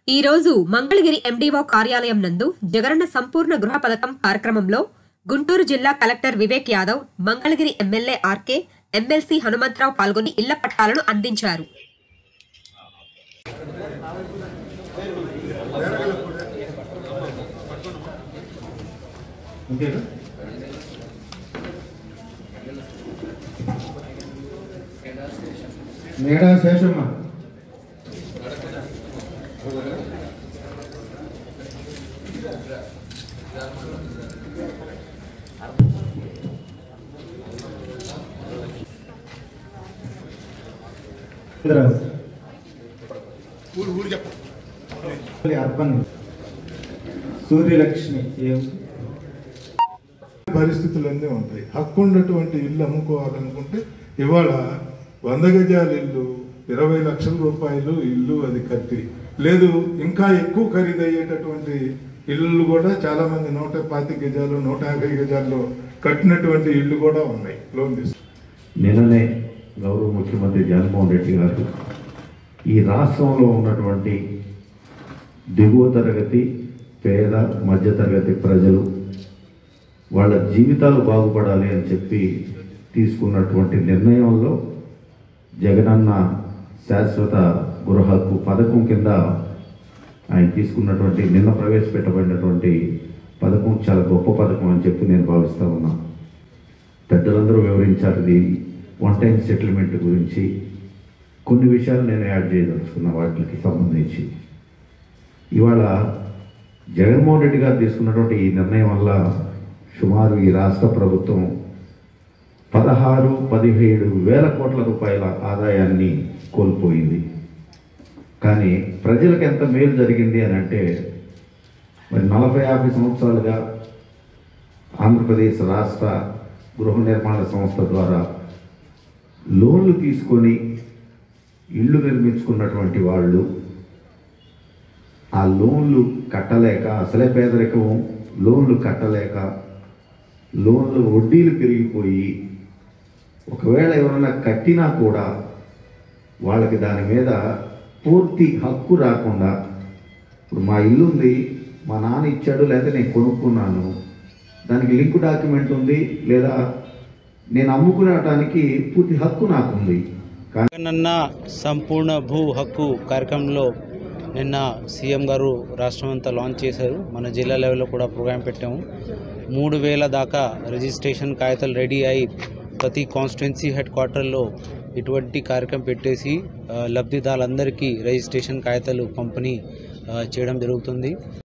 ఈ రోజు మంగళగిరి ఎండీఓ కార్యాలయం నందు జగనన్న సంపూర్ణ గృహ పథకం కార్యక్రమంలో గుంటూరు జిల్లా collector Vivek Yadav Mangalagiri MLA RK MLC Hanumantharao పాల్గొని ఇళ్ల పట్టాలను అందించారు ఇంకేనా మేడా శేషమ్మ ఇంద్రాజ్. అర్పణ్ సూర్యలక్ష్మి ఏం పరిస్థితులన్నీ ఉంటాయి హక్కు ఉన్నటువంటి ఇల్లు అమ్ముకోవాలనుకుంటే ఇవాళ వంద గజాల ఇల్లు ఇరవై లక్షల రూపాయలు ఇల్లు అది కట్టి లేదు ఇంకా ఎక్కువ ఖరీదయ్యేటటువంటి ఇల్లు కూడా చాలా మంది నూట పాతి గజాలు నూట యాభై గజాల్లో కట్టినటువంటి ఇల్లు కూడా ఉన్నాయి లోన్ తీసుకు నిన్ననే గౌరవ ముఖ్యమంత్రి జగన్మోహన్ రెడ్డి గారు ఈ రాష్ట్రంలో ఉన్నటువంటి దిగువ తరగతి పేద మధ్యతరగతి ప్రజలు వాళ్ళ జీవితాలు బాగుపడాలి అని చెప్పి తీసుకున్నటువంటి నిర్ణయంలో జగనన్న శాశ్వత గృహ హక్కు పథకం కింద ఆయన తీసుకున్నటువంటి నిన్న ప్రవేశపెట్టబడినటువంటి పథకం చాలా గొప్ప పథకం అని చెప్పి నేను భావిస్తా ఉన్నా పెద్దలందరూ వివరించారు ఇది వన్ టైం సెటిల్మెంట్ గురించి కొన్ని విషయాలు నేను యాడ్ చేయదలుచుకున్న వాటికి సంబంధించి ఇవాళ జగన్మోహన్ రెడ్డి గారు తీసుకున్నటువంటి ఈ నిర్ణయం వల్ల సుమారు ఈ రాష్ట్ర ప్రభుత్వం పదహారు పదిహేడు వేల కోట్ల రూపాయల ఆదాయాన్ని కోల్పోయింది కానీ ప్రజలకు ఎంత మేలు జరిగింది అని అంటే మరి నలభై యాభై సంవత్సరాలుగా ఆంధ్రప్రదేశ్ రాష్ట్ర గృహ నిర్మాణ సంస్థ ద్వారా లోన్లు తీసుకొని ఇళ్ళు నిర్మించుకున్నటువంటి వాళ్ళు ఆ లోన్లు కట్టలేక అసలే పేదరికం లోన్లు కట్టలేక లోన్లు వడ్డీలు పెరిగిపోయి ఒకవేళ ఎవరైనా కట్టినా కూడా వాళ్ళకి దాని మీద పూర్తి హక్కు రాకుండా ఇప్పుడు మా ఇల్లు ఉంది మా నాన్న ఇచ్చాడు లేదా నేను కొనుక్కున్నాను దానికి లింక్ డాక్యుమెంట్ ఉంది లేదా నేను అమ్ముకునేటానికి పూర్తి హక్కు నాకుంది కానీ జగనన్న సంపూర్ణ భూ హక్కు కార్యక్రమంలో నిన్న సీఎం గారు రాష్ట్రం అంతా లాంచ్ చేశారు మన జిల్లా లెవెల్లో కూడా ప్రోగ్రాం పెట్టాము మూడు వేల దాకా రిజిస్ట్రేషన్ కాగితాలు రెడీ అయి ప్రతి కాన్స్టిట్యున్సీ హెడ్ క్వార్టర్లో ఇటువంటి కార్యక్రమం పెట్టేసి ఆ, లబ్ధిదారులందరికీ రిజిస్ట్రేషన్ కాగితాలు పంపిణీ ఆ, చేయడం జరుగుతుంది